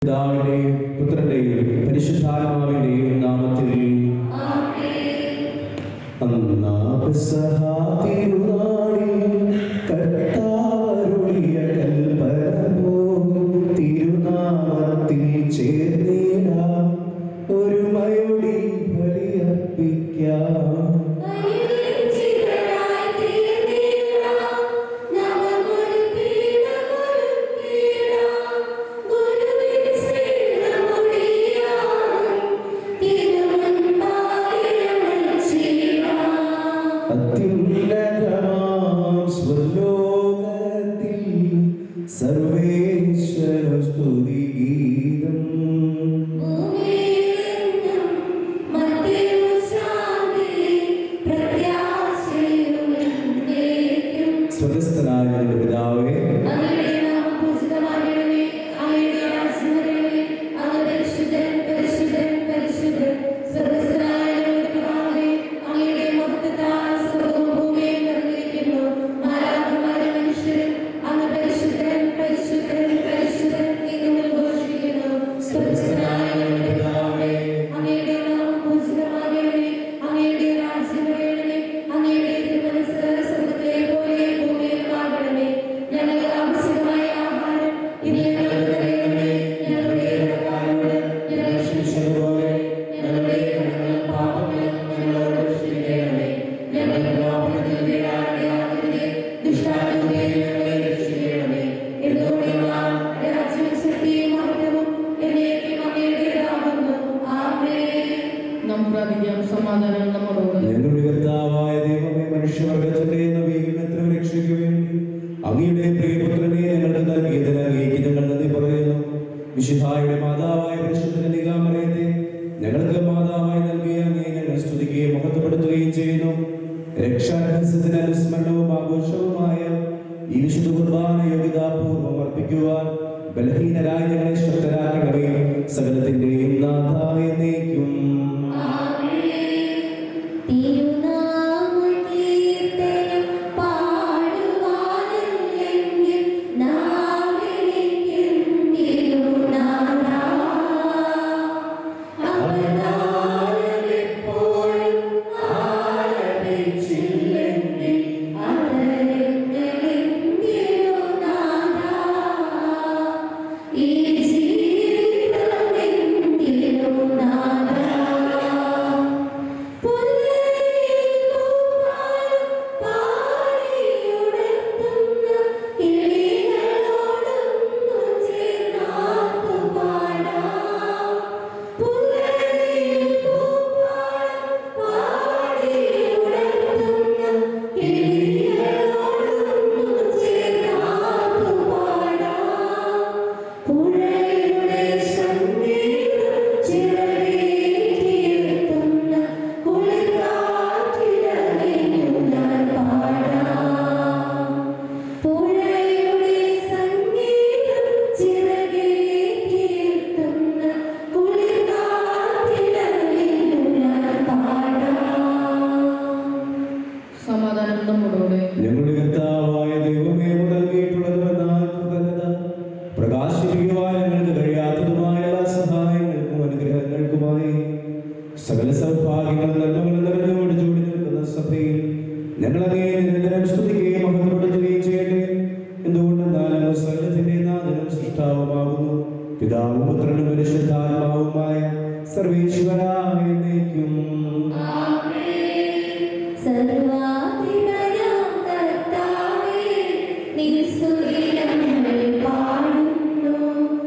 പിതാവിന്റെയും പുത്രന്റെയും പരിശുദ്ധാത്മാവിന്റെയും നാമത്തിൽ അന്നാ പെസഹ തിരുനാളിൽ കർത്താവരുളിയ കൽപ്പനമോ തിരുനാമത്തിൽ ചേർന്നിടാം ഒരുമയോടി ബലിയർപ്പിക്കാം അത്യുന്നതമാം സ്വലോകത്തിൽ സർവേശ്വര സ്തുതിഗീതം സ്വതസ്ഥനായ ഞങ്ങളുടെ പിതാവേ സ്വതസ്ഥനായ ഞങ്ങളുടെ പിതാവേ അങ്ങയുടെ നാമം പൂജിതമാകണമേ അങ്ങയുടെ രാജ്യം വരണമേ അങ്ങയുടെ തിരുമനസ് സ്വർഗ്ഗത്തിലെ പോലെ ഭൂമിയിലും ആകണമേ ഞങ്ങൾക്ക് ആവശ്യമായ ആഹാരം ഇനി ഞങ്ങൾക്ക് തരണമേ ഞങ്ങളുടെ കടക്കാരോട് ഞങ്ങൾ ക്ഷമിച്ചതുപോലെ ഞങ്ങളുടെ കടങ്ങളും പാപങ്ങളും ഞങ്ങളോട് ക്ഷമിക്കണമേ ഞങ്ങളുടെ പാപത്തിൽ വീഴാതെയാകരുതേ ദുഷ്ടാരൂപേ ഞങ്ങളെ രക്ഷിക്കണമേ എന്തുകൊണ്ടെന്നാൽ രാജ്യവും ശക്തിയും മഹത്വവും എന്നേക്കും അങ്ങയുടേതാകുന്നു ആമേൻ നാം പ്രാപിക്കാം സമാധാനം നമ്മളോട് ഞങ്ങളുടെ കർത്താവായ ദൈവമേ മനുഷ്യവർഗത്തിന്റെ നവീകരണത്തിന് രക്ഷയ്ക്ക് വേണ്ടി അങ്ങയുടെ പ്രിയപുത്രനെ ഞങ്ങൾക്ക് നൽകിയതിന് അങ്ങേക്ക് ഞങ്ങൾ നന്ദി പറയുന്നു വിശുദ്ധായുടെ മാതാവായ പരിശുദ്ധ നിഗാമറയത്തെ ഞങ്ങൾക്ക് മാതാവായി നൽകിയ അങ്ങേ ഞങ്ങൾ സ്തുതിക്കുകയും മഹത്വപ്പെടുത്തുകയും ചെയ്യുന്നു രക്ഷാരഹസ്യത്തിന് അനുസ്മരണവും ആഘോഷവുമായ ഈ വിശുദ്ധ കുർബാന യോഗ്യതാപൂർവം അർപ്പിക്കുവാൻ ബലഹീനരായ ഞങ്ങളെ ശക്തരാക്കണമേ സകലത്തിന്റെയും നാഥായ എന്നേക്കും തിരുനാമകീർത്തനം പാടുവാനല്ലെങ്കിൽ നാവിലേക്കെന്തിരുനാഥാ. അവതാരമെപ്പോഴും ആലപിച്ചില്ലെങ്കിൽ അതരങ്ങളെന്തിരുനാഥാ. ഈ ജീവിതമെന്തിരുനാഥാ. പുഴയുടെ സംഗീതം ചിറകേറ്റിയെത്തുന്ന കുളിർക്കാറ്റിലലിഞ്ഞു ഞാൻ പാടാം. പുഴയുടെ സംഗീതം ചിറകേറ്റിയെത്തുന്ന കുളിർക്കാറ്റിലലിഞ്ഞു ഞാൻ പാടാം. സമാധാനം നമ്മളോട് ഞങ്ങളുടെ കർത്താവായ ദൈവമേ നൽകിയിട്ടുള്ളതുമെന്നാൽ കൃതജ്ഞത പ്രകാശിപ്പിക്കുവാൻ ഞങ്ങൾക്ക് കഴിയാത്തതുമായ എല്ലാ സഹായങ്ങൾക്കും അനുഗ്രഹങ്ങൾക്കുമായി സകല സൗഭാഗ്യങ്ങളും നന്മകളും നിറഞ്ഞുകൊണ്ട് ചൂടി നിൽക്കുന്ന സഭയിൽ ഞങ്ങളങ്ങേ നിരന്തരം സ്തുതിക്കുകയും മഹത്വപ്പെടുത്തുകയും ചെയ്യട്ടെ എന്തുകൊണ്ടെന്നാൽ അങ്ങ് സകലത്തിന്റെ നാഥനും സൃഷ്ടാവുമാകുന്നു പിതാവും പുത്രനും പരിശുദ്ധാത്മാവുമായ സർവേശ്വരായ എന്നേക്കും സർവാധിപനാം കർത്താവേ, നിൻ സ്തുതി ഞങ്ങൾ പാടുന്നു.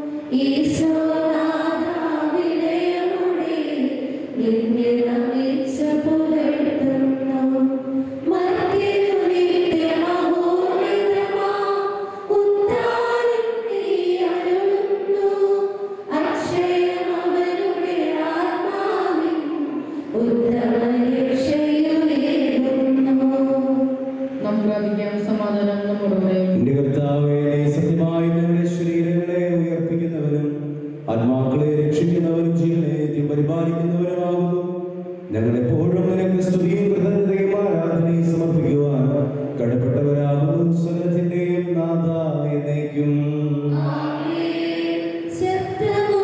ഈശോനാഥാ വിനയമോടെ നിന്നെ നമിച്ചു പുകഴ്ത്തുന്നു. മർത്യനു നിത്യമഹോന്നതമാം ഉദ്ധാനം നീ അരുളുന്നു. അക്ഷയമവനുടെ ആത്മാവിൻ നാം പ്രാപിക്കാം സമാധാനം നമ്മളോട് എന്റെ കർത്താവേ നീ സത്യമായി ഞങ്ങളുടെ ശരീരങ്ങളെ ഉയർപ്പിക്കുന്നവനും ആത്മാക്കളെ രക്ഷിക്കുന്നവനും ജീവനെ നിത്യം പരിപാലിക്കുന്നവനുമാകുന്നു ഞങ്ങളെപ്പോഴും നിനക്ക് സ്തുതിയും കൃതജ്ഞതയും ആരാധനയും സമർപ്പിക്കുവാൻ കടപ്പെട്ടവരാകുന്നു സ്വലത്തിന്റെയും നാഥ എന്നേക്കും ശബ്ദമോ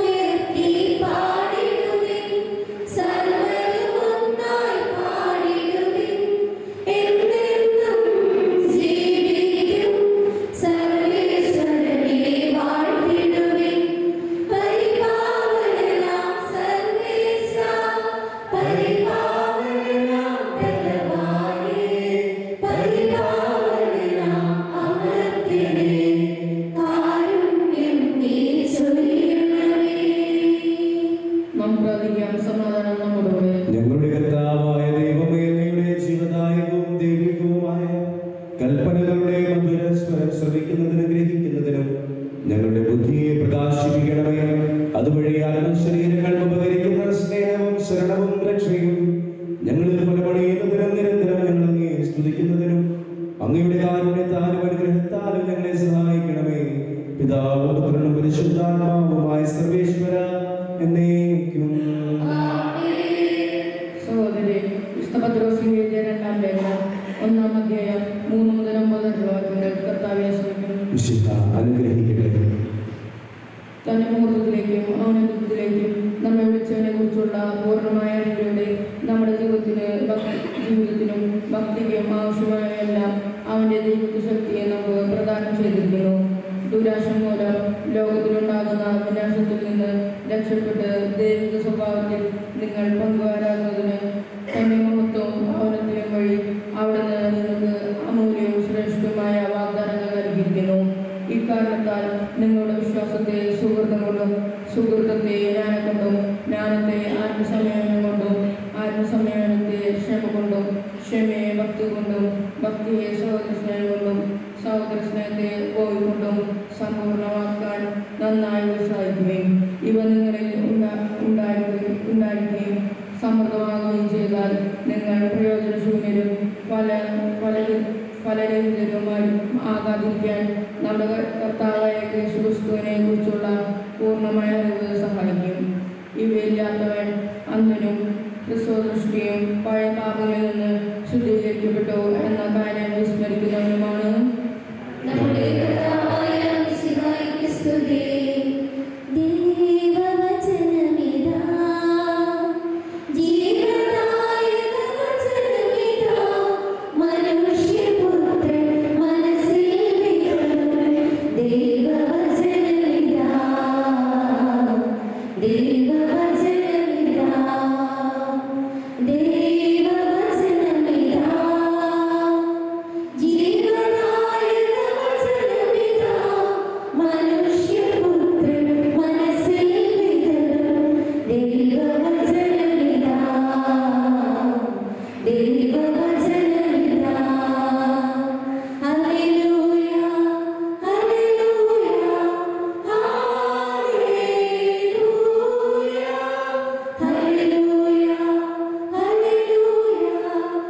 ആത്മശരീരങ്ങൾ ഉപകരിക്കുന്ന സ്നേഹവും ശരണവും രക്ഷയും ഞങ്ങളിൽ ഫലമണിയുന്നതിനും നിരന്തരം ഞങ്ങൾ അങ്ങേ സ്തുതിക്കുന്നതിനും അങ്ങയുടെ കാരുണ്യത്താലും അനുഗ്രഹത്താലും ഞങ്ങളെ സഹായിക്കണമേ പിതാവും പുത്രനും പരിശുദ്ധാത്മാവുമായ സർവേശ്വര എന്നേക്കും സഹോദരി വിസ്തപത്രോസിന് എഴുതിയ രണ്ടാം ലേഖനം ഒന്നാം അധ്യായം മൂന്ന് മുതൽ ഒമ്പതിലുള്ള വാക്യങ്ങൾ കർത്താവിനെ ശ്രമിക്കും വിശുദ്ധ അനുഗ്രഹിക്കട്ടെ തന്റെ മുഹൂർത്തത്തിലേക്കും ഔന്നത്യത്തിലേക്കും നമ്മെ വിളിച്ചതിനെ കുറിച്ചുള്ള പൂർണ്ണമായ അറിവിലൂടെ നമ്മുടെ ജീവിതത്തിന് ഭക്തി- ജീവിതത്തിനും ഭക്തിക്കും ആവശ്യമായ എല്ലാം അവന്റെ ദൈവിക ശക്തിയെ നമുക്ക് പ്രദാനം ചെയ്തിരിക്കുന്നു ദുരാശ മൂലം ലോകത്തിലുണ്ടാകുന്ന വിനാശത്തിൽ നിന്ന് രക്ഷപ്പെട്ട് ദൈവിക സ്വഭാവത്തിൽ നിങ്ങൾ പങ്കുവരാകുന്നതിന് തന്റെ മഹത്വവും ഔന്നത്യവും വഴി അവിടുന്ന് നിങ്ങൾക്ക് അമൂല്യവും ശ്രേഷ്ഠവുമായ വാഗ്ദാനങ്ങൾ നൽകിയിരിക്കുന്നു ഇക്കാരണത്താൽ നിങ്ങളുടെ വിശ്വാസത്തെ സുഹൃത്തം കൊണ്ടും സുഹൃത്തത്തെ ജ്ഞാനം കൊണ്ടും ജ്ഞാനത്തെ ആത്മസംയമനം കൊണ്ടും ആത്മസംയമനത്തെ ക്ഷമ കൊണ്ടും ക്ഷമയെ ഭക്തി കൊണ്ടും ഭക്തിയെ സഹോദര സ്നേഹം കൊണ്ടും സഹോദര സ്നേഹത്തെ പോയി കൊണ്ടും സമ്പൂർണ്ണമാക്കാൻ നന്നായി ഉത്സാഹിക്കുകയും ഇവ നിങ്ങളിൽ ഉണ്ടാ- ഉണ്ടായിരിക്കുകയും ഉണ്ടായിരിക്കുകയും സമൃദ്ധമാകുകയും ചെയ്താൽ നിങ്ങൾ പ്രയോജനശൂന്യരും പല പല ഫലരഹിതരുമായി ആകാതിരിക്കാൻ നമ്മുടെ കർത്താവായ യേശുക്രിസ്തുവിനെ കുറിച്ചുള്ള പൂർണ്ണമായ അറിവ് സഹായിക്കും ഇവയില്ലാത്തവൻ അന്ധനും ക്രിസ്തുദൃഷ്ടിയും പഴയ പാപങ്ങളിൽ നിന്ന് ശുദ്ധീകരിക്കപ്പെട്ടു എന്ന കാര്യം വിസ്മരിക്കുന്നവനുമാണ് നമ്മുടെ കർത്താവായ മിശിഹായ്ക്ക് സ്തുതി. ദൈവവചനമിതാ, ജീവദായക വചനമിതാ, മനുഷ്യപുത്രൻ മനസ്സിൽ വിതറും. ദൈവവചനമിതാ, ദൈവവചനമിതാ, ദൈവവചനമിതാ ജീവനായക വചനമിതാ, മനുഷ്യപുത്രൻ മനസ്സിൽ വിതറും. ദൈവവചനമിതാ, ദൈവവചനമിതാ. ഹല്ലേലൂയ, ഹല്ലേലൂയ, ഹല്ലേലൂയ, ഹല്ലേലൂയ, ഹല്ലേലൂയ,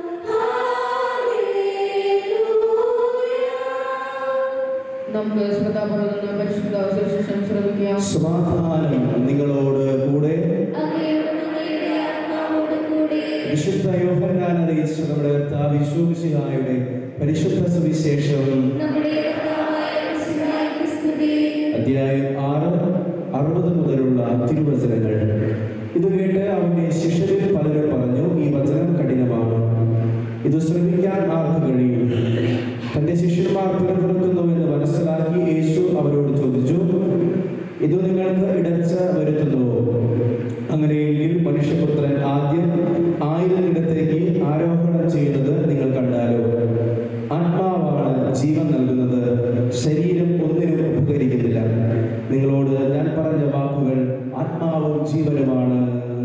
ഹല്ലേലൂയ. നമുക്ക് ശ്രദ്ധാപൂർവ്വം പരിശുദ്ധ സുശേഷം ശ്രമിക്കാം സമാധാനം നിങ്ങളോട് കൂടെ അങ്ങയുടെ അങ്ങയുടെ ആത്മാവോടും കൂടെ വിശുദ്ധ യോഹന്നാൻ അറിയിച്ച നമ്മുടെ കർത്താവ് യേശുമിശിഹായുടെ പരിശുദ്ധ സുവിശേഷം നമ്മുടെ കർത്താവായ മിശിഹായ്ക്ക് സ്തുതി. അധ്യായം ആറ് അറുപത് മുതലുള്ള തിരുവചനങ്ങൾ ഇത് കേട്ട് അവന്റെ ശിഷ്യരിൽ പലരും പറഞ്ഞു ഈ വചനം കഠിനമാണ് ഇത് ശ്രമിക്കാൻ ആർക്ക് കഴിയും തന്റെ ശിഷ്യന്മാർ പിറകുറുക്കുന്നുവെന്ന് മനസ്സിലാക്കി യേശു അവരോട് ചോദിച്ചു ഇത് നിങ്ങൾക്ക് ഇടർച്ച വരുത്തുന്നുവോ അങ്ങനെയെങ്കിൽ മനുഷ്യപുത്രൻ ആദ്യം ആയിരം ഇടത്തേക്ക് ആരോഹണം ചെയ്യുന്നത് നിങ്ങൾ കണ്ടാലോ ആത്മാവാണ് ജീവൻ നൽകുന്നത് ശരീരം ഒന്നിനും ഉപകരിക്കുന്നില്ല നിങ്ങളോട് ഞാൻ പറഞ്ഞ വാക്കുകൾ ആത്മാവും ജീവനുമാണ്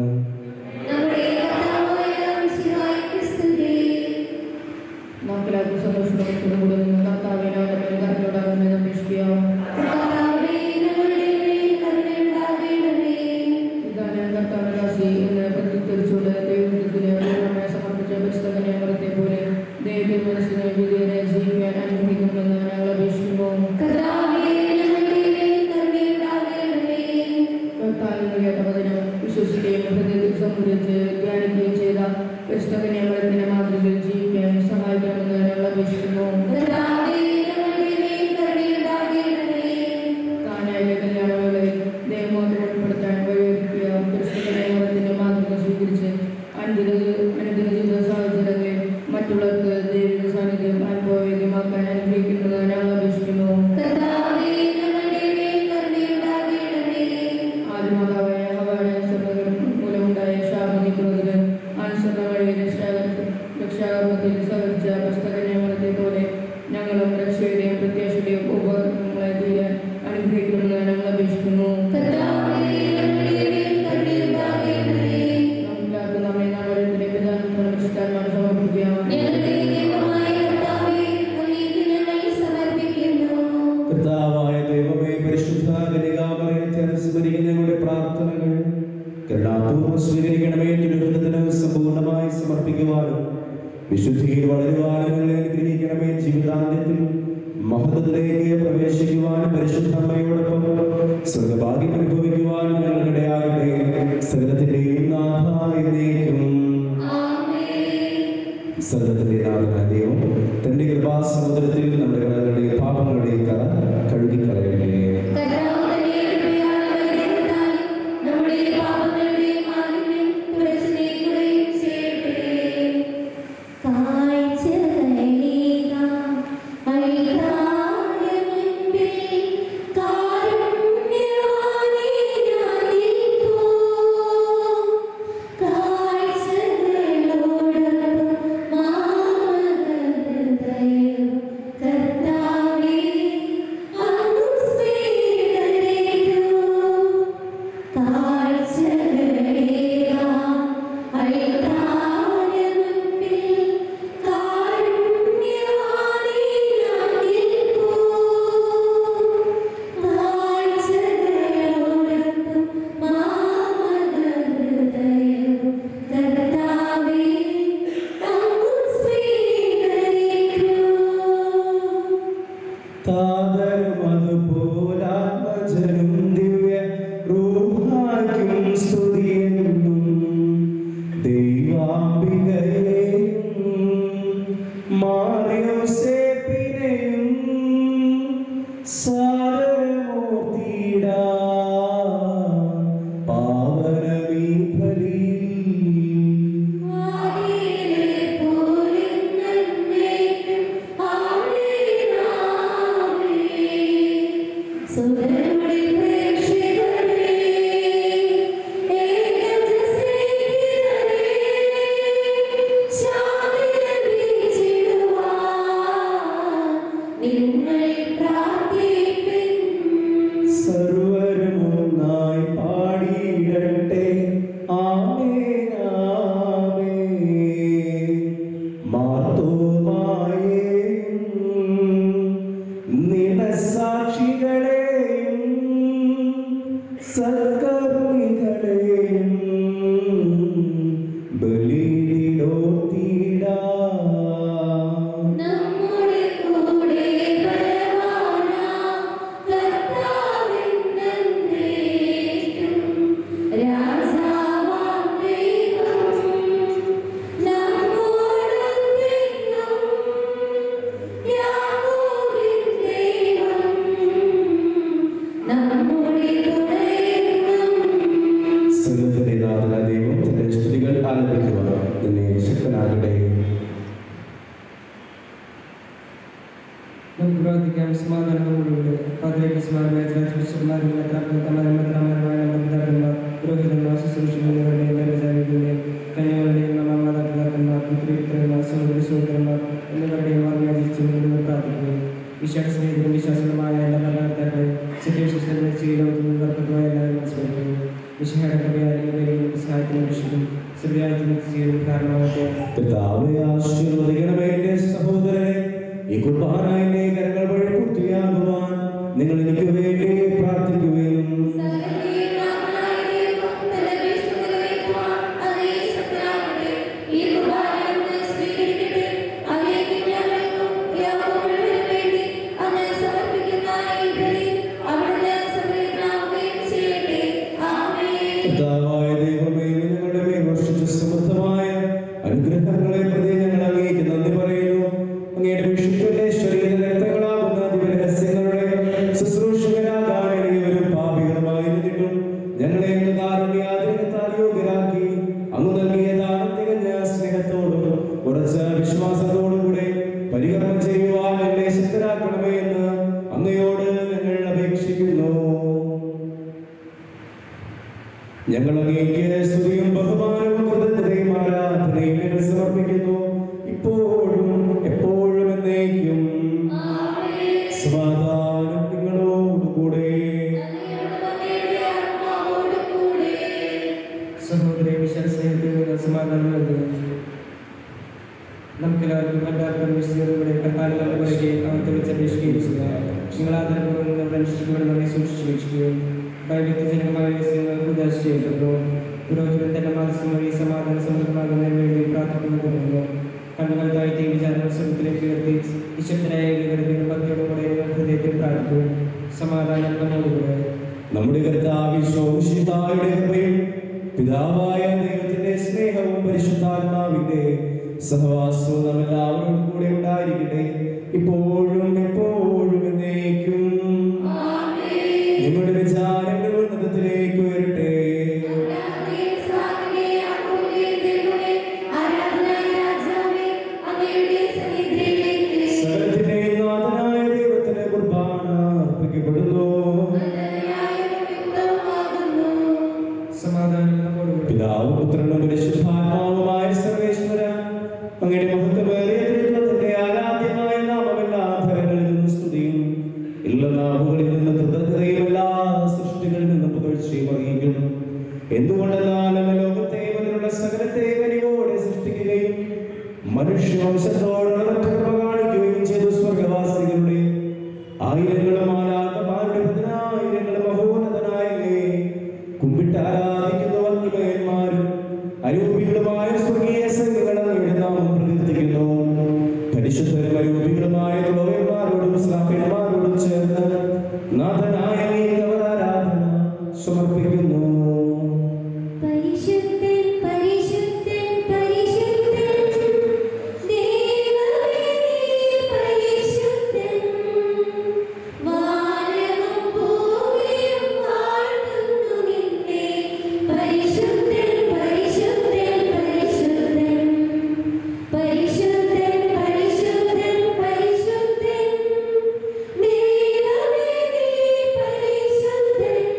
നമ്മുടെ കർത്താവായ മിശിഹായ്ക്ക് സ്തുതി. നമുക്കെല്ലാവർക്കും സന്തോഷത്തോടും കൂടെ നിന്ന് കർത്താവിനെ അവരുടെ കരുണയോടാകുമെന്ന് അപേക്ഷിക്കാം കർത്താവേ, ഞങ്ങളുടെ മേൽ കരുണയുണ്ടാകണമേ. ഇതാണ് കർത്താവകാശി എന്ന് പ്രത്യുദ്ധരിച്ചുകൊണ്ട് ദൈവത്തിന് പൂർണ്ണമായി സമർപ്പിച്ച പുസ്തകനെ അമൃത്തെ പോലെ ദൈവത്തിന്റെ മനസ്സിനെ വിധിയെ ജീവിക്കാൻ അനുഗ്രഹിക്കുമെന്ന് ഞങ്ങൾ അപേക്ഷിക്കുന്നു കർത്താവേ, ഞങ്ങളുടെ മേൽ കരുണയുണ്ടാകണമേ. കർത്താവിന് കേട്ട വചനം വിശ്വസിക്കുകയും ഹൃദയത്തിൽ സംഭരിച്ച് ധ്യാനിക്കുകയും ചെയ്ത പുസ്തകനെ അമൃത്തിന്റെ മാതൃകയിൽ ജീവിക്കാൻ സഹായിക്കണമെന്ന് ഞങ്ങൾ അപേക്ഷിക്കുന്നു കർത്താവേ, ഞങ്ങളുടെ മേൽ കരുണയുണ്ടാകണമേ. താനായ കല്യാണവേളയിൽ ദൈവത്തെ ഉൾപ്പെടുത്താൻ വഴിയൊരുക്കിയ പുസ്തകനെ അമൃത്തിന്റെ മാതൃക സ്വീകരിച്ച് അനുദിന അനുദിന ജീവിത സാഹചര്യങ്ങളിൽ മറ്റുള്ളവർക്ക് ദൈവിക സാന്നിധ്യം അനുഭവവേദ്യമാക്കാൻ അനുഗ്രഹിക്കുന്നത് ഞങ്ങൾ അപേക്ഷിക്കുന്നു കർത്താവേ, ഞങ്ങളുടെ മേൽ കരുണയുണ്ടാകണമേ. ആദിമാതാവായ ഹവായുടെ അനുസരണകൾ മൂലമുണ്ടായ ശാപനീക്കുന്നതിന് അനുസരണ വഴി രക്ഷാ രക്ഷാ കരുണാപൂർവ്വം സ്വീകരിക്കണമേ തിരുവൃത്തത്തിന് സമ്പൂർണ്ണമായി സമർപ്പിക്കുവാനും വിശുദ്ധിയിൽ വളരുവാനും ഞങ്ങളെ അനുഗ്രഹിക്കണമേ ജീവിതാന്ത്യത്തിൽ മഹത്വത്തിലേക്ക് പ്രവേശിക്കുവാനും പരിശുദ്ധ അമ്മയോടൊപ്പം സ്വർഗഭാഗ്യം അനുഭവിക്കുവാനും ഞങ്ങൾക്കിടയാകട്ടെ സകലത്തിന്റെയും നാഥായിരിക്കും സകലത്തിന്റെ നാഥനായ ദൈവം തന്റെ കൃപാസമുദ്രത്തിൽ നമ്മുടെ കടകളുടെ പാപങ്ങളുടെ കറ കഴുകിക്കളയട്ടെ നമ്മുടെ പാപങ്ങളുടെ മാലിന്യം തുടച്ചു നീക്കുകയും ചെയ്യട്ടെ താതനും അതുപോലാത്മജനും ദിവ്യ റൂഹായ്ക്കും സ്തുതിയെന്നും ദൈവാംബികയെയും മാറിയോസേപ്പിനെയും സാരമൂർത്തിയിടാ പാവനമീ ബലി നിങ്ങൾ പ്രാർത്ഥിപ്പിൻ സർവരും ഒന്നായി പാടിയിടട്ടെ ആമേൻ ആമേൻ മാർത്തോമായേയും നിണസാക്ഷികളെയും സൽക്കർമ്മികളെയും ബലിയിലോത്തിടാം നമ്മുടെ കൂടെ ബലവാനാ കർത്താവെന്നേക്കും രാജാവാം ദൈവം നമ്മോടൊത്തെന്നും യാക്കോബിൻ ദൈവം നമ്മുടെ കൂടെയെന്നും സകലത്തിന്റെ നാഥനായ ദൈവം തന്റെ സ്തുതികൾ ആലപിക്കുക നിന്നെ ശക്തനാകട്ടെ നമുക്ക് പ്രാർത്ഥിക്കാം സമാധാനങ്ങളോടുകൂടി പാത്രയ്ക്ക് സ്മാരകമായ ബിഷപ്പുമാരും മെത്രാപ്പൊലിത്തമാരും മെത്രാന്മാരുമായ നമ്മുടെ പിതാക്കന്മാർ പുരോഹിതന്മാർ ശുശ്രൂഷകന്മാരുടെയും ദേവജാതികളുടെയും കന്യകളുടെയും നമ്മുടെ മാതാപിതാക്കന്മാർ പുത്രിപുത്രന്മാർ സഹോദരി സഹോദരന്മാർ എന്നിവരുടെയും ഓർമ്മയാചിച്ചു എന്ന് പ്രാർത്ഥിക്കുന്നു വിശ്വാസ സ്നേഹിതരും വിശ്വാസങ്ങളുമായ എല്ലാ ഭരണകർത്താക്കളെയും സത്യവിശ്വസ്തരുടെ ചെയ്തോട് നിർപ്പത്തുമായ എല്ലാവരും മനസ്സിലാക്കുന്നു വിശുദ്ധ കൃപയാലും സഹായത്തിനും രക്ഷിക്കും സുബ്യായത്തിനും ചെയ്തും കാരണമാകട്ടെ പിതാവേ ആശീർവദിക്കണമേ എന്റെ സഹോദരനെ ഈ കുർബാന എന്റെ കരങ്ങൾ വഴി പൂർത്തിയാകുവാൻ നിങ്ങൾ എനിക്ക് വേണ്ടി പ്രാർത്ഥിക്കുകയും പിതാവായ ദൈവമേ ഞങ്ങളുടെ മേൽ വർഷിച്ച സമൃദ്ധമായ അനുഗ്രഹങ്ങളെ പ്രതി ഞങ്ങൾ അങ്ങേക്ക് നന്ദി പറയുന്നു അങ്ങയുടെ വിശുദ്ധന്റെ ശരീര രക്തങ്ങളാകുന്ന ദിവരഹസ്യങ്ങളുടെ ശുശ്രൂഷകരാകാൻ എളിയവരും പാപികളുമായിരുന്നിട്ടും ഞങ്ങളെ അങ്ങ് കാരുണ്യാതിരത്താൽ യോഗ്യരാക്കി അങ്ങ് നൽകിയ ദാനം തികഞ്ഞ സ്നേഹത്തോടും ഉറച്ച വിശ്വാസത്തോടും കൂടെ പരികർമ്മം ചെയ്യുവാൻ ഞങ്ങളെ ശക്തരാക്കണമേ എന്ന് അങ്ങയോട് ഞങ്ങൾ അപേക്ഷിക്കുന്നു ഞങ്ങൾ അങ്ങേക്ക് സ്തുതിയും ബഹുമാനവും കൃതജ്ഞതയും ആരാധനയും ഞങ്ങൾ സമർപ്പിക്കുന്നു ഇപ്പോഴും എപ്പോഴും എന്നേക്കും സമാധാനം നിങ്ങളോടുകൂടെ സഹോദരി വിശ്വാസത്തിൽ സമാധാനം നൽകുന്നു നമുക്കെല്ലാവർക്കും എല്ലാവർക്കും വിശുദ്ധരുടെ കർത്താവിന്റെ വഴിക്ക് അവിടുത്തെ വിളിച്ചപേക്ഷിക്കുകയും ചെയ്യുക നിങ്ങൾ ആദരപൂർവ്വം നമ്മുടെ അനുഷ്ഠിക്കുമ്പോൾ നമ്മെ സൂക്ഷിച്ചു വീക്ഷിക്കുകയും വൈവിധ്യജനകമായ രഹസ്യങ്ങൾ ഉപദേശ ചെയ്യപ്പെടുന്നു പുരോഹിതൻ തന്റെ മനസ്സും വഴി സമാധാന സമൃദ്ധമാകുന്നതിന് വേണ്ടി പ്രാർത്ഥിക്കുന്നു തുടങ്ങുന്നു കണ്ണുകൾ താഴ്ത്തി വിചാരങ്ങൾ സ്വരത്തിലേക്ക് ഉയർത്തി വിശുദ്ധനായ ഏകീകൃതയും ഭക്തിയോടുകൂടെ ഹൃദയത്തിൽ പ്രാർത്ഥിക്കും സമാധാനം നമ്മോടുകൂടെ നമ്മുടെ കർത്താവിശ്വയുടെ കൃപയും പിതാവായ ദൈവത്തിന്റെ സ്നേഹവും പരിശുദ്ധാത്മാവിന്റെ സഹവാസവും നാം എല്ലാവരോടും കൂടെ ഉണ്ടായിരിക്കട്ടെ ഇപ്പോഴും എപ്പോഴും എന്നേക്കും നിങ്ങളുടെ വിചാരങ്ങൾ ഉന്നതത്തിലേക്ക് ഉയരട്ടെ സകലത്തിന്റെയും നാഥനായ ദൈവത്തിന്റെ കുർബാന അർപ്പിക്കപ്പെടുന്നു സമാധാനം നമ്മോടുകൂടെ പിതാവും പുത്രനും പരിശുദ്ധാത്മാവുമായ സർവേശ്വര അങ്ങയുടെ മഹത്വമേറിയ ദൈവത്തിന്റെ ആരാധ്യമായ നാമമെല്ലാ ധരങ്ങളിൽ നിന്നും സ്തുതിയും എല്ലാ നാവുകളിൽ നിന്ന് കൃതജ്ഞതയും എല്ലാ സൃഷ്ടികളിൽ നിന്നും പുകഴ്ചയും അറിയിക്കും എന്തുകൊണ്ടെന്നാൽ അങ്ങ് ലോകത്തെയും അതിലുള്ള സകലത്തെയും അരിവോടെ സൃഷ്ടിക്കുകയും മനുഷ്യവംശത്തോടുള്ള കൃപ കാണിക്കുകയും ചെയ്തു സ്വർഗവാസികളുടെ ആയിരങ്ങളും ആരാധമാരുടെ പതിനായിരങ്ങളും മഹോന്നതനായേ കുമ്പിട്ട് ആരാധിക്കുന്നു അഗ്നിമയന്മാരും അരൂപികളുമായ സ്വർഗീയ സംഘങ്ങളും ഇവിടെ നാമം പ്രകീർത്തിക്കുന്നു പരിശുദ്ധരും അരൂപികളുമായ തുളവന്മാരോടും ശ്രാപ്യന്മാരോടും ചേർന്ന് നാഥനായ അങ്ങേക്ക് അവർ ആരാധന സമർപ്പിക്കുന്നു പരിശുദ്ധൻ പരിശുദ്ധൻ പരിശുദ്ധൻ ദൈവമേ പരിശുദ്ധൻ വാനവും ഭൂമിയും വാഴ്ത്തുന്നു നിന്നെ പരിശുദ്ധൻ പരിശുദ്ധൻ പരിശുദ്ധൻ പരിശുദ്ധൻ പരിശുദ്ധൻ പരിശുദ്ധൻ ദൈവമേ പരിശുദ്ധൻ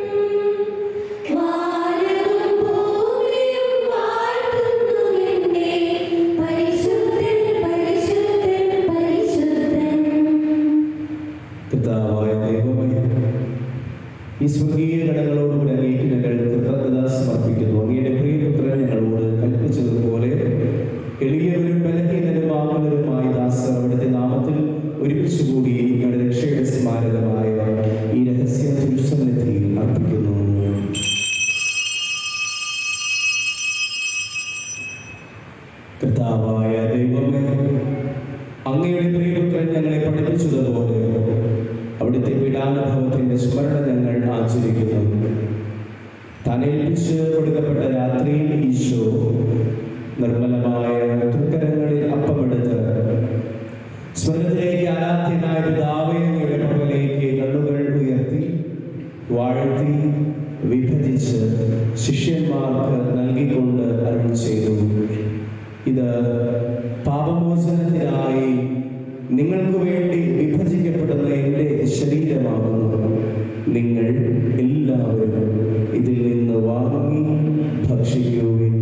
വാനവും ഭൂമിയും വാഴ്ത്തുന്നു നിന്നെ പരിശുദ്ധൻ പരിശുദ്ധൻ പരിശുദ്ധൻ കർത്താവായ ദൈവമേ ഈ സ്വർഗീയ ഘടകളോടുകൂടി അങ്ങേക്ക് ഞങ്ങൾ കൃതജ്ഞത സമർപ്പിക്കുന്നു അങ്ങയുടെ പ്രിയപുത്രൻ ഞങ്ങളോട് കൽപ്പിച്ചതുപോലെ എളിയവരും ബലഹീനരുമാകുന്നവരുമായ ദാസർ അവിടുത്തെ നാമത്തിൽ ഒരുമിച്ച് കൂടി ഞങ്ങളുടെ രക്ഷയുടെ സ്മാരകമായ ഈ രഹസ്യ തിരുസന്നിധിയിൽ അർപ്പിക്കുന്നു കർത്താവായ ദൈവമേ അങ്ങയുടെ പ്രിയപുത്രൻ ഞങ്ങളെ പഠിപ്പിച്ചതുപോലെ അവിടുത്തെ പീഡാനുഭവത്തിന്റെ സ്മരണ ഞങ്ങൾ ആചരിക്കുന്നു താൻ ഏൽപ്പിച്ച് കൊടുക്കപ്പെട്ട രാത്രിയിൽ ഈശോ നിർമ്മലമായ തൃക്കരങ്ങളിൽ അപ്പമെടുത്ത് സ്വർഗത്തിലേക്ക് ആരാധ്യനായ പിതാവേ അങ്ങയുടെ പക്കലേക്ക് കണ്ണുകൾ ഉയർത്തി വാഴ്ത്തി വിഭജിച്ച് ശിഷ്യന്മാർക്ക് നൽകിക്കൊണ്ട് അരുൾ ചെയ്തു ഇത് പാപമോചനത്തിനായി നിങ്ങൾക്ക് വേണ്ടി വിഭജിക്കപ്പെടുന്ന എൻ്റെ ശരീരമാകുന്നു നിങ്ങൾ എല്ലാവരും ഇതിൽ നിന്ന് വാങ്ങി ഭക്ഷിക്കുവിൻ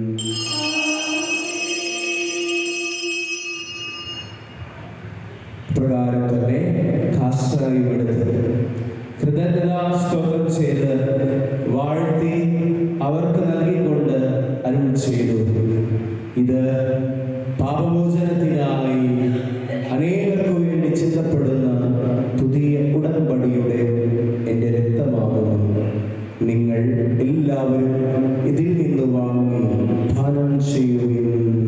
പ്രകാരം തന്നെ കാസ്റ്റായും എടുത്ത് കൃതജ്ഞതാ സ്തോത്രം ചെയ്ത് വാഴ്ത്തി അവർക്ക് നൽകിക്കൊണ്ട് അരുൾ ചെയ്തു ഇത് പാപമോചനത്തിനായി അനേകർക്കു വേണ്ടി ചിന്തപ്പെടുന്ന പുതിയ ഉടമ്പടിയുടെ എൻ്റെ രക്തമാകുന്നു നിങ്ങൾ എല്ലാവരും ഇതിൽ നിന്ന് വാങ്ങി പാനം ചെയ്യുകയും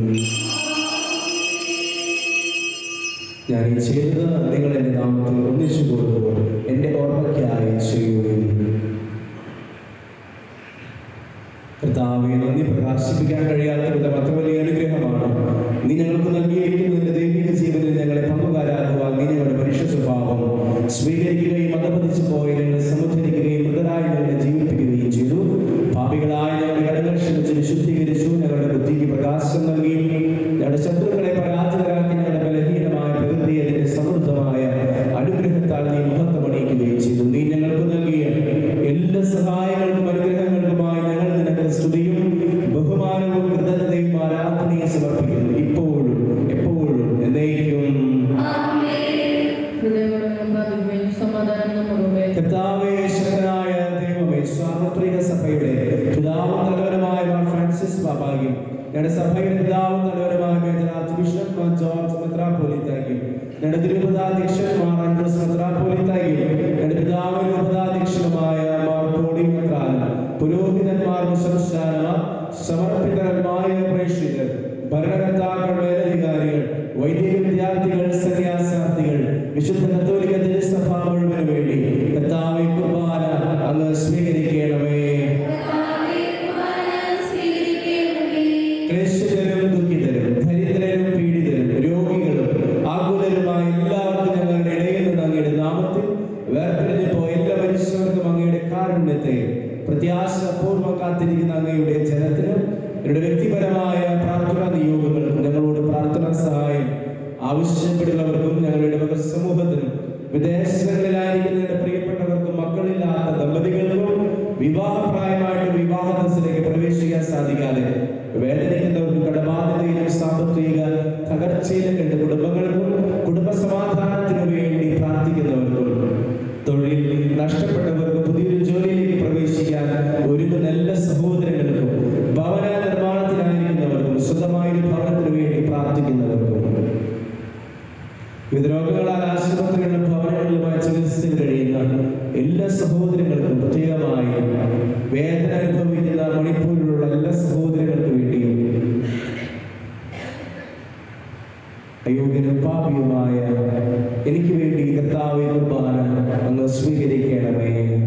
ഞാൻ ഈ ചെയ്തത് നിങ്ങൾ എൻ്റെ നാമത്തിൽ ഒന്നിച്ചു കൊടുക്കുമ്പോൾ എൻ്റെ ഓർമ്മയ്ക്കായി ചെയ്യുകയും കർത്താവെ നന്ദി പ്രകാശിപ്പിക്കാൻ കഴിയാത്ത വിധം അത്ര വലിയ അനുഗ്രഹമാണ് നീ ഞങ്ങൾക്ക് നൽകിയിരിക്കുന്ന നിന്റെ ദൈവിക ജീവനിൽ ഞങ്ങളെ പങ്കുകാരാക്കുവാൻ നീ ഞങ്ങളുടെ മനുഷ്യ സ്വഭാവം സ്വീകരിക്കുകയും അധപതിച്ചു പോയി ഞങ്ങളെ സമുദ്ധരിക്കുകയും മൃതരായി ഞങ്ങളെ ജീവിപ്പിക്കുകയും ചെയ്തു പാപികളായ ഞങ്ങളുടെ കടങ്ങൾ ക്ഷമിച്ച് വിശുദ്ധീകരിച്ചു ഞങ്ങളുടെ ബുദ്ധിക്ക് പ്രകാശം നൽകി ഞങ്ങളുടെ ശത്രുക്കളെ പരാജിതരാക്കി ഞങ്ങളുടെ ബലഹീനമായ പ്രകൃതി അതിന്റെ സമൃദ്ധമായ അനുഗ്രഹത്താൽ നീ മഹത്വമണിയിക്കുകയും ചെയ്തു നീ ഞങ്ങൾക്ക് നൽകിയ എല്ലാ സഹായങ്ങൾക്കും അനുഗ്രഹങ്ങൾക്കുമായി ഞങ്ങൾ നിനക്ക് സ്തുതിയും ബഹുമാനവും കൃതജ്ഞതയും ആരാധനയും സമർപ്പിക്കുന്നു ഇപ്പോഴും എപ്പോഴും എന്നേക്കും ഹൃദയങ്ങളും പ്രാർത്ഥിക്കുകയും സമാധാനം നമ്മളുടെ കർത്താവേ ശക്തനായ ദൈവമേ സാർവത്രിക സഭയുടെ പിതാവും തലവനുമായ മാർ ഫ്രാൻസിസ് ബാബായും ഞങ്ങളുടെ സഭയുടെ പിതാവും തലവനുമായ major archbishop Mar George മെത്രാപ്പോലിത്തായും ഞങ്ങളുടെ തിരുപതാധ്യക്ഷൻ മാർ ആൻഡ്രൂസ് മെത്രാപ്പോലിത്തായും ഞങ്ങളുടെ പിതാവും ഉപതാധ്യക്ഷനുമായ മാർ പോളി അഭിമത്രാനും പുരോഹിതന്മാർ ശംശാനമാർ സമർപ്പിതരന്മായ പ്രേക്ഷിതർ ഭരണകർത്താക്കൾ മേലധികാരികൾ വൈദിക വിദ്യാർത്ഥികൾ സന്യാസാർത്ഥികൾ വിശുദ്ധ കത്തോലിക്ക തിരുസഭ മുഴുവന് വേണ്ടി കർത്താവെ കുർബാന അങ്ങ് സ്വീകരിക്കണമേ ക്ലേശിതരും ദുഃഖിതരും ദരിദ്രരും പീഡിതരും രോഗികളും ആകുലരുമായ എല്ലാവർക്കും ഞങ്ങളുടെ ഇടയിൽ നിന്ന് അങ്ങയുടെ നാമത്തിൽ വേർപിരിഞ്ഞു പോയ എല്ലാ മനുഷ്യർക്കും അങ്ങയുടെ കാരുണ്യത്തെ പ്രത്യാശപൂർവ്വം കാത്തിരിക്കുന്ന അങ്ങയുടെ ജനത്തിനും അവരുടെ വ്യക്തിപരമായ പ്രാർത്ഥനാ നിയോഗങ്ങൾക്കും ഞങ്ങളോട് പ്രാർത്ഥനാ സഹായം ആവശ്യപ്പെടുന്നവർക്കും ഞങ്ങളുടെ വക സമൂഹത്തിനും വിദേശങ്ങളിലായിരിക്കുന്നതിന്റെ പ്രിയപ്പെട്ടവർക്കും മക്കളില്ലാത്ത ദമ്പതികൾക്കും വിവാഹപ്രായമായിട്ട് വിവാഹത്തിലേക്ക് പ്രവേശിക്കാൻ സാധിക്കാതെ വേദനിക്കുന്നവർക്കും കടബാധ്യതയിലും സാമ്പത്തിക തകർച്ചയിലും രണ്ട് കുടുംബങ്ങൾക്കും കുടുംബ സമാധാനത്തിനു വേണ്ടി പ്രാർത്ഥിക്കുന്നവർക്കും തൊഴിൽ നഷ്ടപ്പെട്ടവർക്കും പുതിയൊരു ജോലിയിലേക്ക് പ്രവേശിക്കാൻ ഒരുങ്ങുന്ന എല്ലാ സഹോദരങ്ങൾക്കും ഭവന നിർമ്മാണത്തിലായിരിക്കുന്നവർക്കും സ്വന്തമായൊരു ഭവനത്തിനു വേണ്ടി പ്രാർത്ഥിക്കുന്നവർക്കും വിവിധ രോഗങ്ങളാൽ ആശുപത്രികളിലും ഭവനങ്ങളിലുമായി ചികിത്സയിൽ കഴിയുന്ന എല്ലാ സഹോദരങ്ങൾക്കും പ്രത്യേകമായി വേദന അനുഭവിക്കുന്ന മണിപ്പൂരിലുള്ള എല്ലാ സഹോദരങ്ങൾക്കും വേണ്ടിയും അയോഗ്യനും പാപിയുമായ എനിക്ക് വേണ്ടി കർത്താവെ കുർബാന അങ്ങ് സ്വീകരിക്കണമേ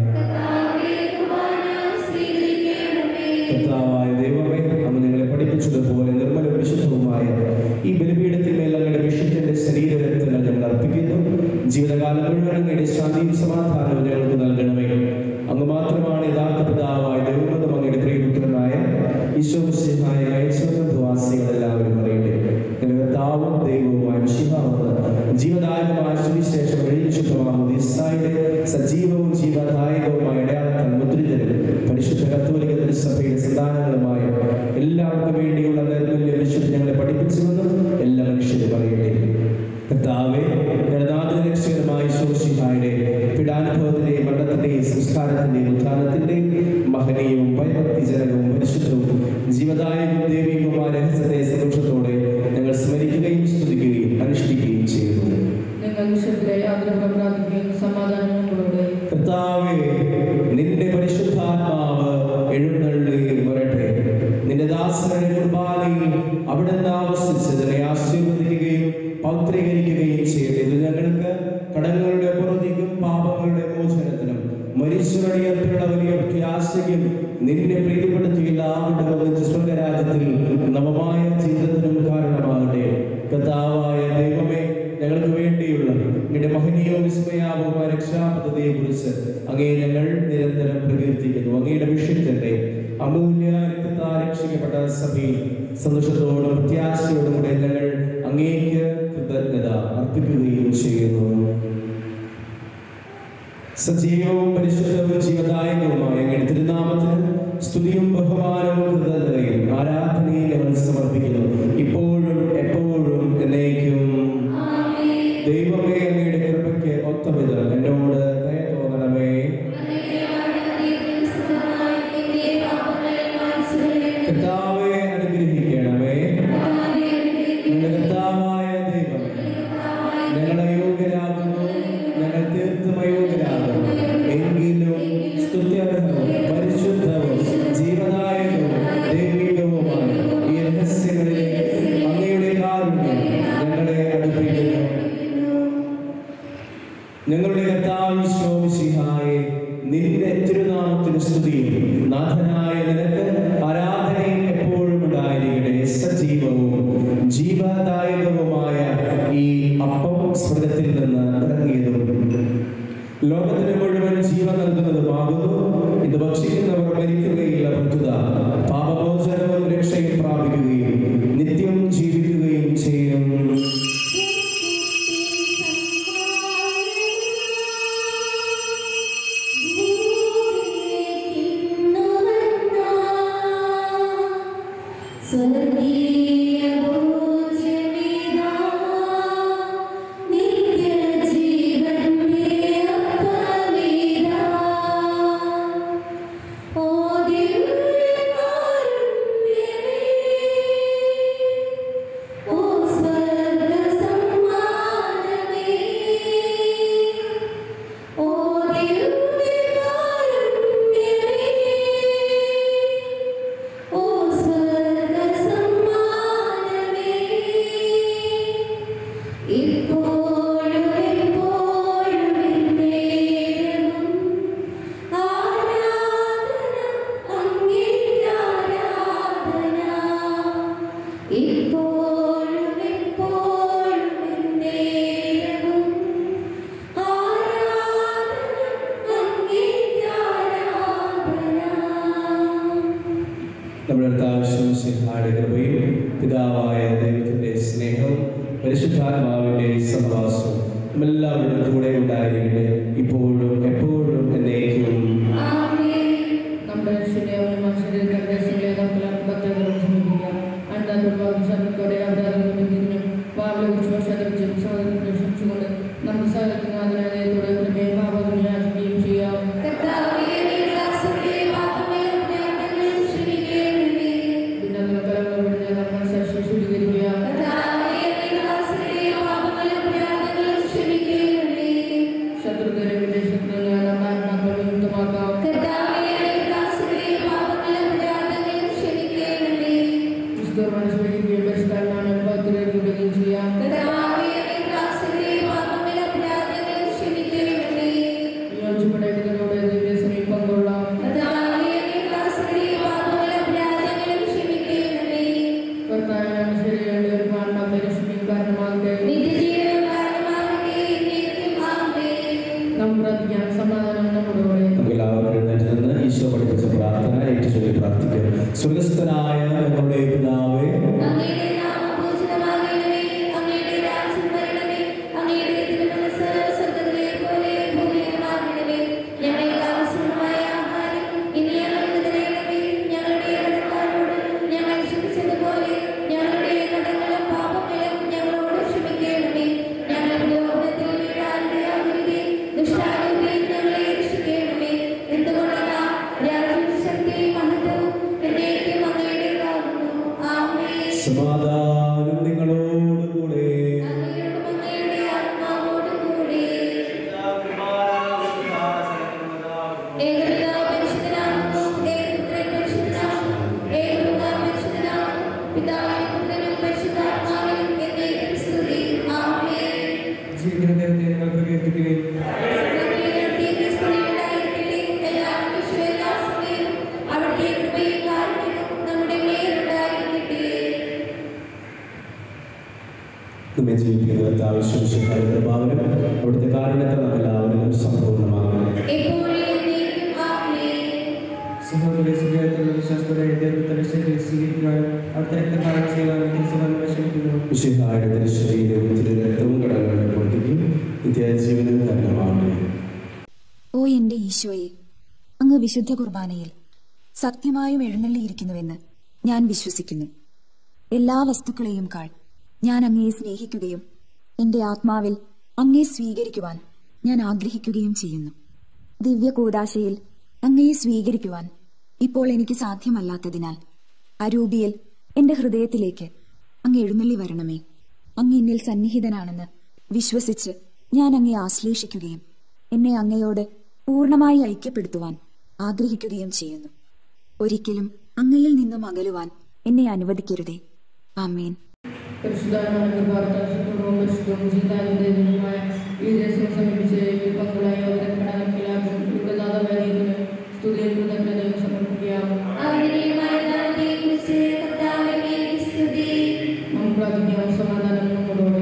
കർത്താവായ ദൈവമേ അന്ന് ഞങ്ങളെ പഠിപ്പിച്ചതുപോലെ നിർമ്മല വിശുദ്ധവുമായ ഈ ബലിപീഠത്തിന്മേൽ അങ്ങയുടെ വിശുദ്ധന്റെ ശരീരരക്തങ്ങൾ ഞങ്ങൾ അർപ്പിക്കുന്നു ജീവിതകാലം മുഴുവൻ അങ്ങയുടെ ശാന്തിയും സമാധാനവും ഞങ്ങൾക്ക് നൽകണമേ അങ്ങ് മാത്രമാണ് യഥാർത്ഥ പിതാവായ ദൈവമെന്നും അങ്ങയുടെ പ്രിയപുത്രനായ ഈശോ മിശിഹായ ഐശ്വര്യവാസികൾ എല്ലാവരും അറിയട്ടെ എന്റെ കർത്താവും ദൈവവുമായ മിശിഹാവെന്ന് ജീവദായകമായ സുവിശേഷം വഴി വിശുദ്ധമാകുന്ന ഇസ്രായേലിലെ സജീവവും ജീവദായകവുമായ അടയാളത്താൽ മുദ്രിതരും പരിശുദ്ധ കത്തോലിക്ക തിരുസഭയുടെ സന്താനങ്ങളുമായ എല്ലാവർക്കും വേണ്ടിയുള്ള നിർമ്മല്യ വിശുദ്ധ ഞങ്ങളെ പഠിപ്പിച്ചുവെന്നും എല്ലാ മനുഷ്യരും അറിയട്ടെ കർത്താവെ ജനനാഥന രക്ഷകരമായ ശോഷിഹായുടെ പീഡാനുഭവത്തിന്റെയും മരണത്തിന്റെയും സംസ്കാരത്തിന്റെയും ഉത്ഥാനത്തിന്റെയും മഹനീയവും ഭയഭക്തിജനകവും പരിശുദ്ധവും ജീവദായകവും ദൈവികവുമായ രഹസ്യത്തെ സന്തോഷത്തോടെ ഞങ്ങൾ സ്മരിക്കുകയും സ്തുതിക്കുകയും അനുഷ്ഠിക്കുകയും ചെയ്യുന്നു നിങ്ങൾ വിശുദ്ധരെ ആഗ്രഹം പ്രാപിക്കുകയും സമാധാനം നിങ്ങളോട് കർത്താവേ നിന്റെ പരിശുദ്ധാത്മാവ് എഴുന്നള്ളി വരട്ടെ നിന്റെ ദാസരുടെ കുർബാനയിൽ അവിടുന്ന് ആവശ്യിച്ചതിനെ ആശീർവദിക്കുകയും പൗത്രീകരിക്കുകയും ചെയ്യട്ടെ ഇത് ഞങ്ങൾക്ക് കടങ്ങളുടെ പുറത്തേക്കും പാപങ്ങളുടെ മോചനത്തിനും മരിച്ചുവഴിയത്തിലുള്ള വലിയ പ്രത്യാശയ്ക്കും നിന്നെ പ്രീതിപ്പെടുത്തിയില്ല ആവട്ടെ ഒന്നിച്ച് സ്വർഗരാജ്യത്തിൽ നവമായ ജീവിതത്തിനും കാരണമാകട്ടെ കർത്താവായ ദൈവമേ ഞങ്ങൾക്ക് വേണ്ടിയുള്ള നിന്റെ മഹനീയവും വിസ്മയാവുമായ രക്ഷാപദ്ധതിയെ കുറിച്ച് അങ്ങേ ഞങ്ങൾ നിരന്തരം പ്രകീർത്തിക്കുന്നു അങ്ങയുടെ വിഷയത്തിന്റെ അമൂല്യ രക്തത്താൽ രക്ഷിക്കപ്പെട്ട സഭയിൽ സന്തോഷത്തോടും പ്രത്യാശയോടും കൂടെ ഞങ്ങൾ അങ്ങേക്ക് കൃതജ്ഞത അർപ്പിക്കുകയും ചെയ്യുന്നു സജീവവും പരിശുദ്ധവും ജീവദായകവുമായ അങ്ങയുടെ തിരുനാമത്തിന് സ്തുതിയും ബഹുമാനവും കൃതജ്ഞതയും ആരാധനയും ഞങ്ങൾ സമർപ്പിക്കുന്നു ഇപ്പോഴും എപ്പോഴും എന്നേക്കും ദൈവമേ അങ്ങയുടെ കൃപയ്ക്ക് ഒത്തവിധം എന്നോട് ദയ തോന്നണമേ കർത്താവെ അനുഗ്രഹിക്കണമേ ഞങ്ങളുടെ കർത്താവായ ദൈവമേ ഞങ്ങൾ അയോഗ്യരാകുന്നു ഞങ്ങൾ തീർത്തും അയോഗ്യരാകുന്നു എങ്കിലും സ്തുത്യർഹവും പരിശുദ്ധവും ജീവദായകവും ദൈവികവുമായ ഈ രഹസ്യങ്ങളിലെ അങ്ങയുടെ കാരുണ്യം ഞങ്ങളെ അടുപ്പിക്കുന്നു ഞങ്ങളുടെ കർത്താവിശോമിശിഹായെ നിന്റെ തിരുനാമത്തിന് സ്തുതിയും നാഥനായ നിനക്ക് ആരാധനയും എപ്പോഴും ഉണ്ടായിരിക്കട്ടെ സജീവവും ജീവദായകവുമായ ഈ അപ്പം സ്വർഗത്തിൽ നിന്ന് ഇറങ്ങിയതും ലോകത്തിന് മുഴുവൻ ജീവൻ നൽകുന്നതുമാകുന്നു ഇത് ഭക്ഷിക്കുന്നവർ മരിക്കുകയില്ല പ്രതുത പാപമോചനവും രക്ഷയും പ്രാപിക്കുകയും നിത്യം ജീവിക്കുകയും ചെയ്യും സ്വർഗീയ ഭോജനിതാ നിത്യജീവന്റെ അപ്പമിതാ ഓ ദിവ്യകാരുണ്യമേ ഓ സ്വർഗസമ്മാനമേ ഓ ദിവ്യകാരുണ്യമേ നമ്മുടെ അടുത്താവശ്യം സിംഹായുടെ കൃപയും പിതാവായ ദൈവത്തിൻ്റെ സ്നേഹവും പരിശുദ്ധാത്മാവിൻ്റെ സഹവാസവും നമ്മളെല്ലാവരുടെ കൂടെ ഉണ്ടായിരിക്കട്ടെ ഇപ്പോഴും എപ്പോഴും എന്നേക്കും ആമേൻ നമ്മുടെ ശരിയാവുന്ന മനുഷ്യരെ നിർദ്ദേശങ്ങളെ നമുക്ക് ഭക്തകളും സമീപിക്കാം അണ്ടാത്തോടെ ശബ്ദത്തോടെ അവരാധന തിരിഞ്ഞും പാവലെ കുറിച്ച് വർഷാദിച്ചും സഹോദരങ്ങളെ ക്ഷമിച്ചുകൊണ്ട് നമ്മുടെ സകലത്തിന് അതിനാലയത്തോടെ കൃപയും പാപങ്ങളും യാചിക്കുകയും ചെയ്യാം കർത്താവേ നീ ദാസരുടെ പാപങ്ങളും പ്രാർത്ഥനകളും ക്ഷമിക്കണമേ പിന്നെ അതിന് കലങ്ങൾ പിടിഞ്ഞ നമ്മൾ ശേഷി ശുദ്ധീകരിക്കുക കർത്താവേ നീ ദാസരുടെ പാപങ്ങളും പ്രാർത്ഥനകളും ക്ഷമിക്കണമേ ശത്രുക്കളെ വിദേശത്ത് നമ്മുടെ ആത്മാക്കളെ മുക്തമാക്കാം കർത്താവേ നീ ദാസരുടെ പാപങ്ങളും പ്രാർത്ഥനകളും ക്ഷമിക്കണമേ ക്രിസ്തു മനസ്സിലാക്കുകയും പരിസ്ഥാനാണ് ഭക്തരായിരിക്കുകയും ചെയ്യാം കർത്താവേ നീ ദാസരുടെ പാപങ്ങളും പ്രാർത്ഥനകളും ക്ഷമിക്കണമേ യോജിപ്പടയുന്നതോടെ ദിവസം പങ്കുകൊള്ളാം കർത്താവേ നീ ദാസരുടെ പാപങ്ങളും പ്രാർത്ഥനകളും ക്ഷമിക്കണമേ കർത്താവിനാണ് ശരിയായ ഒരു ആത്മാക്കളെ രക്ഷിക്കുകയും കാരണമാകട്ടെ നിത്യജീവനം കാരണമാകട്ടെ എന്നേക്കും ആമേൻ നാം പ്രാർത്ഥിക്കാൻ സമാധാനം നമ്മുടെ നമുക്ക് എല്ലാവർക്കും എഴുന്നേറ്റ് നിന്ന് ഈശോ പഠിപ്പിച്ച പ്രാർത്ഥന ഏറ്റുചൊല്ലി പ്രാർത്ഥിക്കാം സ്വർഗസ്ഥനായ നമ്മുടെ പിതാവേ അങ്ങയുടെ നാമം പൂജിതമാകണമേ അങ്ങയുടെ രാജ്യം വരണമേ അങ്ങയുടെ തിരുമനസ് സ്വർഗ്ഗത്തിലെ പോലെ ഭൂമിയിലുമാകണമേ ഞങ്ങൾക്ക് ആവശ്യമായ ആഹാരം ഇനി ഞങ്ങൾക്ക് തരണമേ ഞങ്ങളുടെ കടക്കാരോട് ഞങ്ങൾ ക്ഷമിച്ചതുപോലെ ഞങ്ങളുടെ കടങ്ങളും പാപങ്ങളും ഞങ്ങളോട് ക്ഷമിക്കണമേ ഞങ്ങൾ ലോകത്തിൽ വീഴാനിടയാകരുതേ ദുഷ്ടാരൂപിയിൽ ഞങ്ങളെ രക്ഷിക്കണമേ എന്തുകൊണ്ടെന്നാൽ രാജ്യം ശക്തി മഹത്വവും എന്നേക്കും അങ്ങയുടേതാകുന്നു ആമേൻ സമാധാനം നിങ്ങളോട് കൂടെ അങ്ങയുടെ അങ്ങയുടെ ആത്മാവോടും കൂടി ഏകപിതാവ് പരിശുദ്ധനാകുന്നു, ഏകപുത്രൻ പരിശുദ്ധനാകുന്നു, ഏകപിതാവ് പരിശുദ്ധനാകുന്നു, പിതാവിനും പുത്രനും പരിശുദ്ധാത്മാവിനും എന്നേക്കും സ്തുതി. ആമേൻ. ജീവിക്കുന്ന ദൈവത്തെ നിങ്ങൾ പ്രകീർത്തിക്കുകയും ദൈവത്തിന്റെ സ്തുതി ഉണ്ടായിരിക്കട്ടെ. എല്ലാ നിമിഷവും എല്ലാ സമയവും അവിടുത്തെ കൃപയും കാരുണ്യവും നമ്മുടെ മേലുണ്ടായിരിക്കട്ടെ നമ്മെ ജീവിക്കുന്ന ആവശ്യം കൃപാവനും അവിടുത്തെ കാരണത്തെ നാം എല്ലാവരിലും സമ്പൂർണ്ണമാകണം എപ്പോഴും എന്നേക്കും ആമേൻ സഹോദര സുഖത്തിലുള്ള വിശ്വാസത്തോടെ ദൈവത്തിന്റെ ശരീരം സ്വീകരിക്കുവാനും അവിടുത്തെ രക്തപാനം ചെയ്യുവാനും തിരിച്ചുവാനും ശ്രമിക്കുന്നു വിശുദ്ധായുടെ തിരുശരീരവും തിരുരക്തവും കടങ്ങളുടെ പൊട്ടിക്കും നിത്യജീവനും കാരണമാകട്ടെ ഓ എന്റെ ഈശോയെ അങ്ങ് വിശുദ്ധ കുർബാനയിൽ സത്യമായും എഴുന്നള്ളിയിരിക്കുന്നുവെന്ന് ഞാൻ വിശ്വസിക്കുന്നു എല്ലാ വസ്തുക്കളെയും കാൾ ഞാൻ അങ്ങയെ സ്നേഹിക്കുകയും എന്റെ ആത്മാവിൽ അങ്ങയെ സ്വീകരിക്കുവാൻ ഞാൻ ആഗ്രഹിക്കുകയും ചെയ്യുന്നു ദിവ്യ കൂടാശയിൽ അങ്ങയെ സ്വീകരിക്കുവാൻ ഇപ്പോൾ എനിക്ക് സാധ്യമല്ലാത്തതിനാൽ അരൂപിയിൽ എന്റെ ഹൃദയത്തിലേക്ക് അങ്ങ് എഴുന്നള്ളി വരണമേ അങ്ങ് എന്നിൽ സന്നിഹിതനാണെന്ന് വിശ്വസിച്ച് ഞാൻ അങ്ങയെ ആശ്ലേഷിക്കുകയും എന്നെ അങ്ങയോട് പൂർണ്ണമായി ഐക്യപ്പെടുത്തുവാൻ ആഗ്രഹിക്കുകയും ചെയ്യുന്നു ഒരിക്കലും അങ്ങയിൽ നിന്നും അകലുവാൻ എന്നെ അനുവദിക്കരുതേ ആമേൻ പരിശുദ്ധാത്മാവിന്റെ പ്രാർത്ഥന സുഖവും പരിശുദ്ധവും ജീതാവിന്റെ ദൈവമായ ഈ ദേശം സമീപിച്ച് ഈ പങ്കുളായ അവരെ കടലക്കിലാക്കും യുഗനാഥവേദിയിലും സ്തുതിയും കൃതജ്ഞതയും സമർപ്പിക്കാം ആദരണീയമായ നാമത്തെക്കുറിച്ച് കർത്താവിനെ സ്തുതി നാം പ്രാർത്ഥിക്കാം സമാധാനം നമ്മളോട്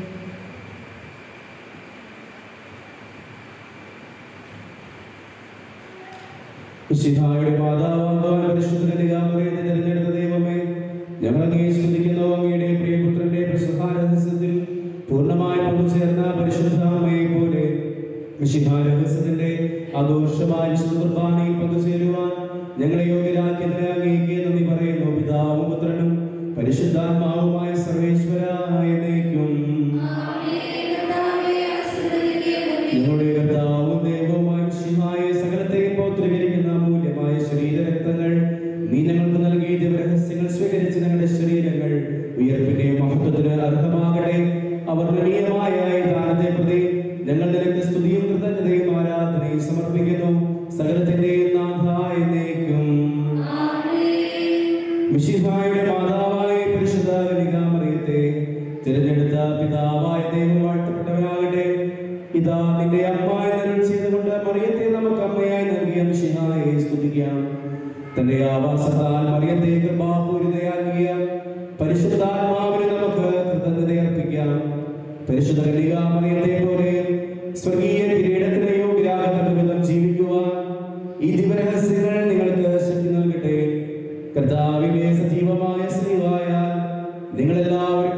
മിശിഹായുടെ മാതാവാകാൻ പരിശുദ്ധ നിഗാമറിയെ തിരഞ്ഞെടുത്ത ദൈവമേ ഞങ്ങൾ അങ്ങേ സ്തുതിക്കുന്നു അങ്ങയുടെ പ്രിയപുത്രന്റെ പ്രസഹാരഹസ്യത്തിൽ പൂർണ്ണമായി പങ്കുചേർന്ന പരിശുദ്ധ അമ്മയെ പോലെ മിശിഹാ രഹസ്യത്തിന്റെ ആഘോഷമായ വിശുദ്ധ കുർബാനയിൽ പങ്കുചേരുവാൻ ഞങ്ങളെ യോഗ്യരാക്കിയതിന് അങ്ങേക്ക് നന്ദി പറയുന്നു പിതാവും പുത്രനും പരിശുദ്ധാത്മാവുമായ സർവേശ്വരായ എന്നേക്കും കർത്താവെ ആശീർവദിക്കണമേ നിങ്ങളുടെ കർത്താവും ദൈവവുമായ മിശിഹായെ സകലത്തെയും പൗത്രീകരിക്കുന്ന അമൂല്യമായ ശരീരരക്തങ്ങൾ നീ ഞങ്ങൾക്ക് നൽകിയ ദിവരഹസ്യങ്ങൾ സ്വീകരിച്ച് ഞങ്ങളുടെ ശരീരങ്ങൾ ഉയർപ്പിന്റെ മഹത്വത്തിന് അർഹമാകട്ടെ അവർണ്ണനീയമായ ഈ ദാനത്തെ പ്രതി ഞങ്ങൾ നിനക്ക് സ്തുതിയും കൃതജ്ഞതയും ആരാധനയും സമർപ്പിക്കുന്നു സകലത്തിന്റെയും നാഥായ എന്നേക്കും മിശിഹായുടെ മാതാവായ പരിശുദ്ധ കനികാമറിയത്തെ തിരഞ്ഞെടുത്ത പിതാവായ ദൈവം വാഴ്ത്തപ്പെട്ടവനാകട്ടെ ഇതാ നിന്റെ അമ്മ എന്നരുൾ ചെയ്തുകൊണ്ട് മറിയത്തെ നമുക്ക് അമ്മയായി നൽകിയ മിശിഹായെ സ്തുതിക്കാം തന്റെ ആവാസത്താൽ മറിയത്തെ കൃപാപൂരിതയാക്കിയ പരിശുദ്ധാത്മാവിന് നമുക്ക് കൃതജ്ഞത അർപ്പിക്കാം പരിശുദ്ധ കനികാമറിയത്തെ പോലെ സ്വർഗീയ കിരീടത്തിന് യോഗ്യരാകുന്ന വിധം ജീവിക്കുവാൻ ഈ ദിവരഹസ്യങ്ങൾ നിങ്ങൾക്ക് ശക്തി നൽകട്ടെ കർത്താവിനെ സജീവമായ സ്ത്രീവായ നിങ്ങളെല്ലാവരും